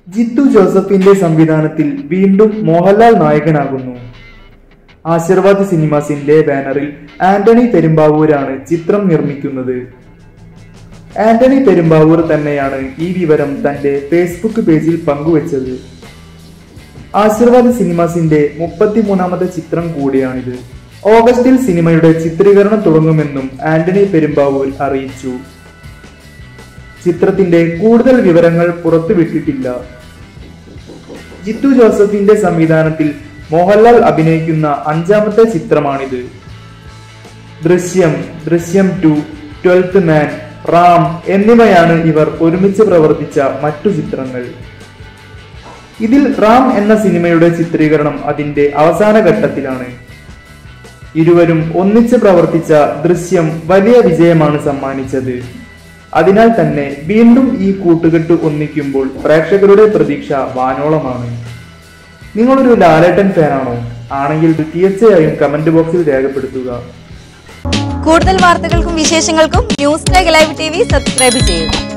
ജിത്തു ജോസഫിന്റെ സംവിധാനത്തിൽ വീണ്ടും മോഹൻലാൽ നായകനാകുന്നു ആശീർവാദ് സിനിമാസിന്റെ ബാനറിൽ ആന്റണി പെരുമ്പാവൂരാണ് ചിത്രം നിർമ്മിക്കുന്നത് ആന്റണി പെരുമ്പാവൂർ തന്നെയാണ് ഈ വിവരം തന്റെ ഫേസ്ബുക്ക് പേജിൽ പങ്കുവച്ചത് ആശീർവാദ് സിനിമാസിന്റെ മുപ്പത്തിമൂന്നാമത്തെ ചിത്രം കൂടിയാണിത് ഓഗസ്റ്റിൽ സിനിമയുടെ ചിത്രീകരണം തുടങ്ങുമെന്നും ആന്റണി പെരുമ്പാവൂർ അറിയിച്ചു ചിത്രത്തിന്റെ കൂടുതൽ വിവരങ്ങൾ പുറത്തുവിട്ടിട്ടില്ല ജിത്തു ജോസഫിന്റെ സംവിധാനത്തിൽ മോഹൻലാൽ അഭിനയിക്കുന്ന അഞ്ചാമത്തെ ചിത്രമാണിത് ദൃശ്യം ദൃശ്യം ടു ട്വൽത്ത് മാൻ റാം എന്നിവയാണ് ഇവർ ഒരുമിച്ച് പ്രവർത്തിച്ച മറ്റു ചിത്രങ്ങൾ ഇതിൽ റാം എന്ന സിനിമയുടെ ചിത്രീകരണം അതിന്റെ അവസാന ഘട്ടത്തിലാണ് ഇരുവരും ഒന്നിച്ച് പ്രവർത്തിച്ച ദൃശ്യം വലിയ വിജയമാണ് സമ്മാനിച്ചത് അതിനാൽ തന്നെ വീണ്ടും ഈ കൂട്ടുകെട്ട് ഒന്നിക്കുമ്പോൾ പ്രേക്ഷകരുടെ പ്രതീക്ഷ വാനോളമാണ് നിങ്ങളൊരു ലാലേട്ടൻ ഫാനാണോ ആണെങ്കിൽ തീർച്ചയായും കമന്റ് ബോക്സിൽ രേഖപ്പെടുത്തുക കൂടുതൽ വാർത്തകൾക്കും വിശേഷങ്ങൾക്കും ന്യൂസ് ടൈഗ് ലൈവ് ടി വി സബ്സ്ക്രൈബ് ചെയ്യുക